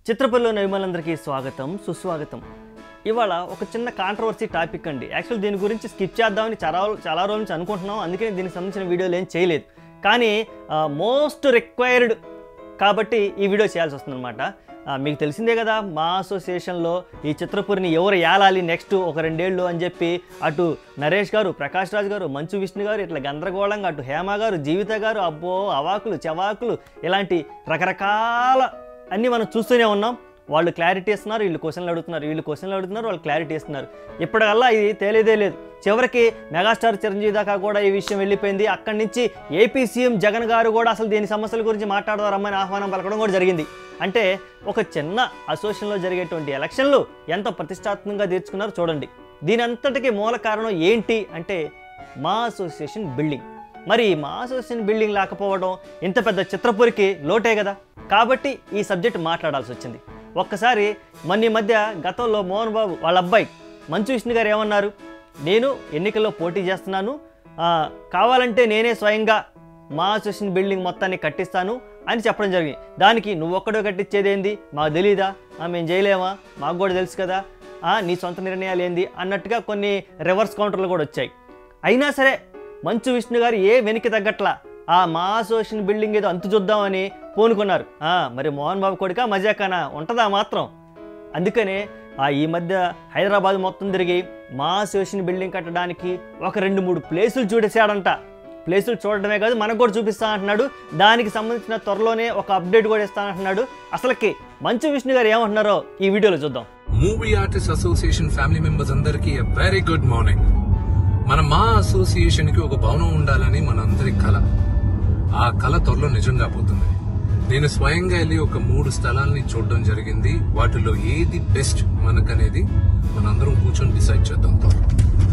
చిత్రపల్లిలోని అభిమానులందరికీ స్వాగతం సుస్వాగతం ఇవాళ ఒక చిన్న కాంట్రవర్సీ టాపిక్ అండి యాక్చువల్ దీని గురించి స్కిప్ చేద్దామని చాలా చాలా రోజుల నుంచి అనుకుంటున్నాం అందుకని దీనికి సంబంధించిన వీడియోలు ఏం చేయలేదు కానీ మోస్ట్ రిక్వైర్డ్ కాబట్టి ఈ వీడియో చేయాల్సి వస్తుందన్నమాట ఆ, మీకు తెలిసిందే కదా మా అసోసియేషన్లో ఈ చిత్రపురిని ఎవరు ఏలాలి నెక్స్ట్ ఒక రెండేళ్ళు అని చెప్పి అటు నరేష్ గారు ప్రకాష్ రాజ్ గారు మంచు విష్ణు గారు ఇట్లా గందరగోళంగా అటు హేమ గారు జీవిత గారు అబ్బో అవాకులు చవాకులు ఇలాంటి రకరకాల అన్నీ మనం చూస్తూనే ఉన్నాం వాళ్ళు క్లారిటీ ఇస్తున్నారు వీళ్ళు క్వశ్చన్లు అడుగుతున్నారు వీళ్ళు క్వశ్చన్లు అడుగుతున్నారు వాళ్ళు క్లారిటీ ఇస్తున్నారు ఇప్పటికల్లా ఇది తేలేదే లేదు చివరికి మెగాస్టార్ చిరంజీవి దాకా కూడా ఈ విషయం వెళ్ళిపోయింది అక్కడి నుంచి ఏపీ సీఎం జగన్ గారు కూడా అసలు దీని సమస్యల గురించి మాట్లాడదారమ్మని ఆహ్వానం పలకడం కూడా జరిగింది అంటే ఒక చిన్న అసోసియేషన్లో జరిగేటువంటి ఎలక్షన్లు ఎంత ప్రతిష్టాత్మకంగా తీర్చుకున్నారో చూడండి దీని అంతటికీ మూల కారణం ఏంటి అంటే మా అసోసియేషన్ బిల్డింగ్ మరి మా అసోసియేషన్ బిల్డింగ్ లేకపోవడం ఇంత పెద్ద చిత్రపురికి లోటే కదా కాబట్టి ఈ సబ్జెక్ట్ మాట్లాడాల్సి వచ్చింది ఒక్కసారి మొన్న ఈ మధ్య గతంలో మోహన్ బాబు వాళ్ళ అబ్బాయి మంచు విష్ణు గారు ఏమన్నారు నేను ఎన్నికల్లో పోటీ చేస్తున్నాను ఆ, కావాలంటే నేనే స్వయంగా మా అసోసియేషన్ బిల్డింగ్ మొత్తాన్ని కట్టిస్తాను అని చెప్పడం జరిగింది దానికి నువ్వు ఒక్కడో కట్టించేదేంది మాకు తెలీదా ఆ, మేము చేయలేమా మాకు కూడా తెలుసు కదా ఆ, నీ సొంత నిర్ణయాలు ఏంది అన్నట్టుగా కొన్ని రివర్స్ కౌంటర్లు కూడా వచ్చాయి అయినా సరే మంచు విష్ణు గారు ఏ వెనక్కి తగ్గట్లా ఆ మా అసోసియేషన్ బిల్డింగ్ ఏదో అంతు చూద్దామని పూనుకున్నారు ఆ, మరి మోహన్ బాబు కొడుక మజాకానా ఉంటుందా మాత్రం అందుకనే ఆ ఈ మధ్య హైదరాబాద్ మొత్తం తిరిగి మా అసోసియేషన్ బిల్డింగ్ కట్టడానికి ఒక రెండు మూడు ప్లేసులు చూడేశాడంట ప్లేసులు చూడడమే కాదు మనకు కూడా చూపిస్తా అంటున్నాడు దానికి సంబంధించిన త్వరలోనే ఒక అప్డేట్ కూడా ఇస్తా అంటున్నాడు అసలుకి మంచు విష్ణు గారు ఏమంటున్నారో ఈ వీడియోలో చూద్దాం movie artist association family members అందరికీ వెరీ గుడ్ మార్నింగ్ మన మా అసోసియేషన్ కి ఒక భవనం ఉండాలని మనందరి కళ ఆ కళ త్వరలో నిజం కాబోతుంది నేను స్వయంగా వెళ్ళి ఒక మూడు స్థలాల్ని చూడడం జరిగింది వాటిలో ఏది బెస్ట్ మనకనేది మనందరం కూర్చొని డిసైడ్ చేద్దాం త్వరలో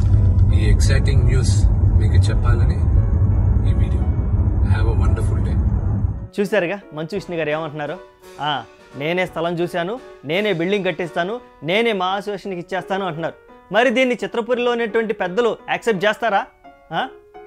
ఈ ఎక్సైటింగ్ న్యూస్ మీకు చెప్పాలని ఈ video have a wonderful day చూశారుగా మంచు విష్ణు గారు ఏమంటున్నారు ఆ, నేనే స్థలం చూశాను నేనే బిల్డింగ్ కట్టిస్తాను నేనే మా అసోసియేషన్కి ఇచ్చేస్తాను అంటున్నారు మరి దీన్ని చిత్రపురిలో ఉన్నటువంటి పెద్దలు యాక్సెప్ట్ చేస్తారా ఆ?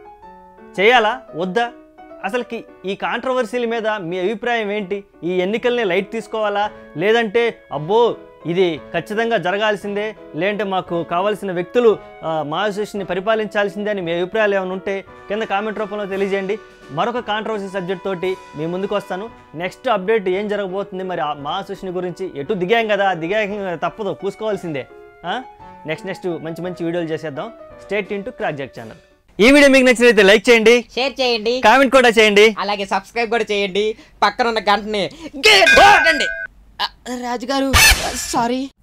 చేయాలా వద్దా అసలుకి ఈ కాంట్రవర్సీల మీద మీ అభిప్రాయం ఏంటి ఈ ఎన్నికల్ని లైట్ తీసుకోవాలా లేదంటే అబ్బో ఇది ఖచ్చితంగా జరగాల్సిందే లేదంటే మాకు కావాల్సిన వ్యక్తులు ఆ, మా అసోసియేషన్ని పరిపాలించాల్సిందే అని మీ అభిప్రాయాలు ఏమైనా ఉంటే కింద కామెంట్ రూపంలో తెలియజేయండి మరొక కాంట్రవర్సీ సబ్జెక్ట్ తోటి మీ ముందుకు వస్తాను నెక్స్ట్ అప్డేట్ ఏం జరగబోతుంది మరి ఆ మా అసోసియేషన్ గురించి ఎటు దిగాం కదా దిగాక తప్పదు పూసుకోవాల్సిందే నెక్స్ట్ నెక్స్ట్ మంచి మంచి వీడియోలు చేసేద్దాం stay tuned to Crack Jack channel ఈ వీడియో మీకు నచ్చినైతే లైక్ చేయండి షేర్ చేయండి కామెంట్ కూడా చేయండి అలాగే సబ్స్క్రైబ్ కూడా చేయండి పక్కన ఉన్న గంటని గట్టిగా కొట్టండి. ఆ, రాజుగారు సారీ